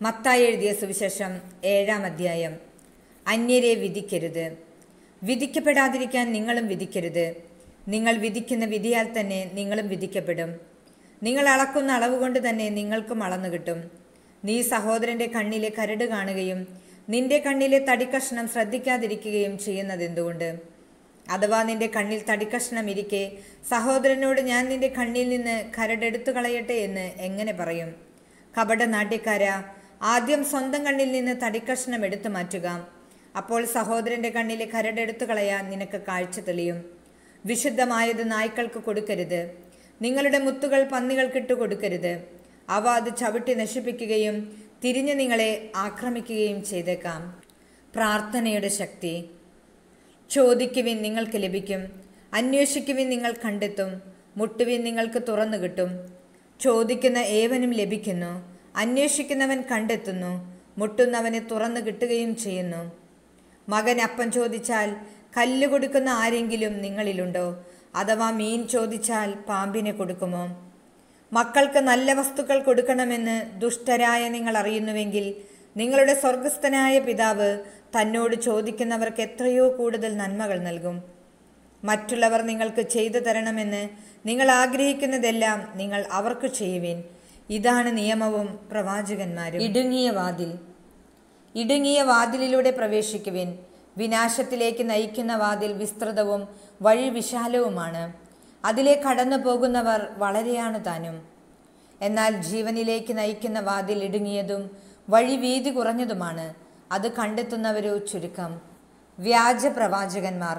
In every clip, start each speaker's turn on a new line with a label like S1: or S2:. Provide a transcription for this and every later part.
S1: മത്തായി എഴുതിയ സുവിശേഷം ഏഴാം അധ്യായം അന്യരെ വിധിക്കരുത് വിധിക്കപ്പെടാതിരിക്കാൻ നിങ്ങളും വിധിക്കരുത് നിങ്ങൾ വിധിക്കുന്ന വിധിയാൽ തന്നെ നിങ്ങളും വിധിക്കപ്പെടും നിങ്ങൾ അളക്കുന്ന അളവ് കൊണ്ട് തന്നെ നിങ്ങൾക്കും അളന്നു കിട്ടും നീ സഹോദരന്റെ കണ്ണിലെ കരട് കാണുകയും നിന്റെ കണ്ണിലെ തടിക്കഷ്ണം ശ്രദ്ധിക്കാതിരിക്കുകയും ചെയ്യുന്നത് എന്തുകൊണ്ട് അഥവാ നിന്റെ കണ്ണിൽ തടിക്കഷ്ണം ഇരിക്കെ സഹോദരനോട് ഞാൻ നിന്റെ കണ്ണിൽ നിന്ന് കരടെടുത്തു കളയട്ടെ എന്ന് എങ്ങനെ പറയും കപട നാട്യക്കാര ആദ്യം സ്വന്തം കണ്ണിൽ നിന്ന് തടിക്കഷ്ണം എടുത്തു മാറ്റുക അപ്പോൾ സഹോദരന്റെ കണ്ണിലെ കരടെടുത്തു കളയാൻ നിനക്ക് കാഴ്ച തെളിയും വിശുദ്ധമായത് നായ്ക്കൾക്ക് കൊടുക്കരുത് നിങ്ങളുടെ മുത്തുകൾ പന്നികൾക്കിട്ട് കൊടുക്കരുത് അവ അത് ചവിട്ടി നശിപ്പിക്കുകയും തിരിഞ്ഞു നിങ്ങളെ ആക്രമിക്കുകയും ചെയ്തേക്കാം പ്രാർത്ഥനയുടെ ശക്തി ചോദിക്കുവിൻ നിങ്ങൾക്ക് ലഭിക്കും അന്വേഷിക്കുവിൻ നിങ്ങൾ കണ്ടെത്തും മുട്ടുവിൻ നിങ്ങൾക്ക് തുറന്നു കിട്ടും ചോദിക്കുന്ന ഏവനും ലഭിക്കുന്നു അന്വേഷിക്കുന്നവൻ കണ്ടെത്തുന്നു മുട്ടുന്നവന് തുറന്നു കിട്ടുകയും ചെയ്യുന്നു മകൻ അപ്പം ചോദിച്ചാൽ കല്ല് കൊടുക്കുന്ന ആരെങ്കിലും നിങ്ങളിലുണ്ടോ അഥവാ മീൻ ചോദിച്ചാൽ പാമ്പിനെ കൊടുക്കുമോ മക്കൾക്ക് നല്ല വസ്തുക്കൾ കൊടുക്കണമെന്ന് ദുഷ്ടരായ നിങ്ങൾ അറിയുന്നുവെങ്കിൽ നിങ്ങളുടെ സ്വർഗസ്ഥനായ പിതാവ് തന്നോട് ചോദിക്കുന്നവർക്ക് എത്രയോ കൂടുതൽ നന്മകൾ നൽകും മറ്റുള്ളവർ നിങ്ങൾക്ക് ചെയ്തു തരണമെന്ന് നിങ്ങൾ ആഗ്രഹിക്കുന്നതെല്ലാം നിങ്ങൾ അവർക്ക് ചെയ്യുവിൻ ഇതാണ് നിയമവും പ്രവാചകന്മാരും ഇടുങ്ങിയ വാതിൽ ഇടുങ്ങിയ വാതിലിലൂടെ പ്രവേശിക്കുവിൻ വിനാശത്തിലേക്ക് നയിക്കുന്ന വാതിൽ വിസ്തൃതവും വഴി വിശാലവുമാണ് അതിലെ കടന്നു പോകുന്നവർ വളരെയാണ് താനും എന്നാൽ ജീവനിലേക്ക് നയിക്കുന്ന വാതിൽ ഇടുങ്ങിയതും വഴി വീതി കുറഞ്ഞതുമാണ് അത് കണ്ടെത്തുന്നവരോ ചുരുക്കം വ്യാജ പ്രവാചകന്മാർ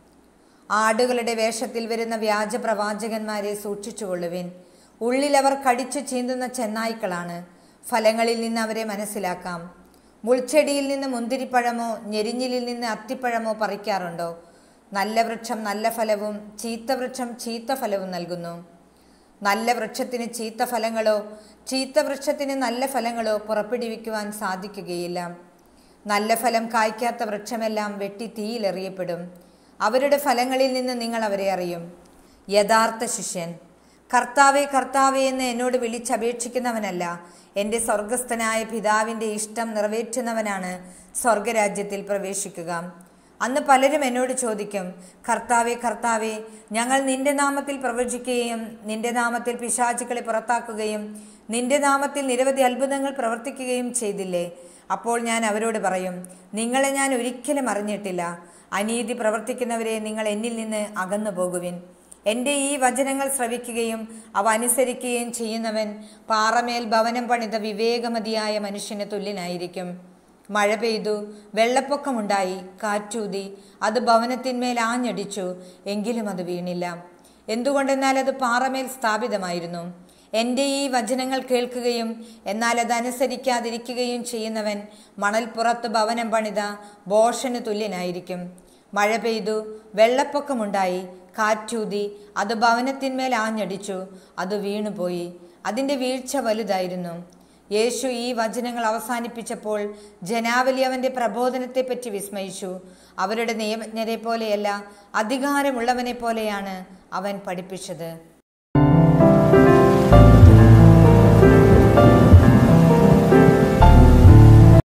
S1: ആടുകളുടെ വേഷത്തിൽ വരുന്ന വ്യാജ പ്രവാചകന്മാരെ സൂക്ഷിച്ചുകൊള്ളുവിൻ ഉള്ളിൽ അവർ കടിച്ചു ചീന്തുന്ന ചെന്നായ്ക്കളാണ് ഫലങ്ങളിൽ നിന്ന് അവരെ മനസ്സിലാക്കാം മുൾച്ചെടിയിൽ നിന്ന് മുന്തിരിപ്പഴമോ ഞെരിഞ്ഞിലിൽ നിന്ന് അത്തിപ്പഴമോ പറിക്കാറുണ്ടോ നല്ല വൃക്ഷം നല്ല ഫലവും ചീത്ത വൃക്ഷം ചീത്ത ഫലവും നൽകുന്നു നല്ല വൃക്ഷത്തിന് ചീത്ത ഫലങ്ങളോ ചീത്ത വൃക്ഷത്തിന് നല്ല ഫലങ്ങളോ പുറപ്പെടുവിക്കുവാൻ സാധിക്കുകയില്ല നല്ല ഫലം കായ്ക്കാത്ത വൃക്ഷമെല്ലാം വെട്ടി തീയിലെറിയപ്പെടും അവരുടെ ഫലങ്ങളിൽ നിന്ന് നിങ്ങൾ അവരെ അറിയും യഥാർത്ഥ ശിഷ്യൻ കർത്താവെ കർത്താവെ എന്ന് എന്നോട് വിളിച്ചപേക്ഷിക്കുന്നവനല്ല എൻ്റെ സ്വർഗസ്ഥനായ പിതാവിൻ്റെ ഇഷ്ടം നിറവേറ്റുന്നവനാണ് സ്വർഗരാജ്യത്തിൽ പ്രവേശിക്കുക അന്ന് പലരും എന്നോട് ചോദിക്കും കർത്താവെ കർത്താവെ ഞങ്ങൾ നിന്റെ നാമത്തിൽ പ്രവചിക്കുകയും നിന്റെ നാമത്തിൽ പിശാചുക്കളെ പുറത്താക്കുകയും നിന്റെ നാമത്തിൽ നിരവധി അത്ഭുതങ്ങൾ പ്രവർത്തിക്കുകയും ചെയ്തില്ലേ അപ്പോൾ ഞാൻ അവരോട് പറയും നിങ്ങളെ ഞാൻ ഒരിക്കലും അറിഞ്ഞിട്ടില്ല അനീതി പ്രവർത്തിക്കുന്നവരെ നിങ്ങൾ എന്നിൽ നിന്ന് അകന്നു പോകുവിൻ എൻ്റെ ഈ വചനങ്ങൾ ശ്രവിക്കുകയും അവ അനുസരിക്കുകയും ചെയ്യുന്നവൻ പാറമേൽ ഭവനം പണിത വിവേകമതിയായ മനുഷ്യന് തുല്യനായിരിക്കും മഴ പെയ്തു വെള്ളപ്പൊക്കമുണ്ടായി കാറ്റൂതി അത് ഭവനത്തിന്മേൽ ആഞ്ഞടിച്ചു എങ്കിലും അത് വീണില്ല എന്തുകൊണ്ടെന്നാൽ അത് പാറമേൽ സ്ഥാപിതമായിരുന്നു എൻ്റെ ഈ വചനങ്ങൾ കേൾക്കുകയും എന്നാൽ അത് അനുസരിക്കാതിരിക്കുകയും ചെയ്യുന്നവൻ മണൽപ്പുറത്ത് ഭവനം പണിത ബോഷന് തുല്യനായിരിക്കും മഴ പെയ്തു വെള്ളപ്പൊക്കമുണ്ടായി കാറ്റൂതി അത് ഭവനത്തിന്മേൽ ആഞ്ഞടിച്ചു അത് വീണുപോയി അതിൻ്റെ വീഴ്ച വലുതായിരുന്നു യേശു ഈ വചനങ്ങൾ അവസാനിപ്പിച്ചപ്പോൾ ജനാവലി അവൻ്റെ പ്രബോധനത്തെപ്പറ്റി വിസ്മയിച്ചു അവരുടെ നിയമജ്ഞരെ പോലെയല്ല അധികാരമുള്ളവനെ പോലെയാണ് അവൻ പഠിപ്പിച്ചത്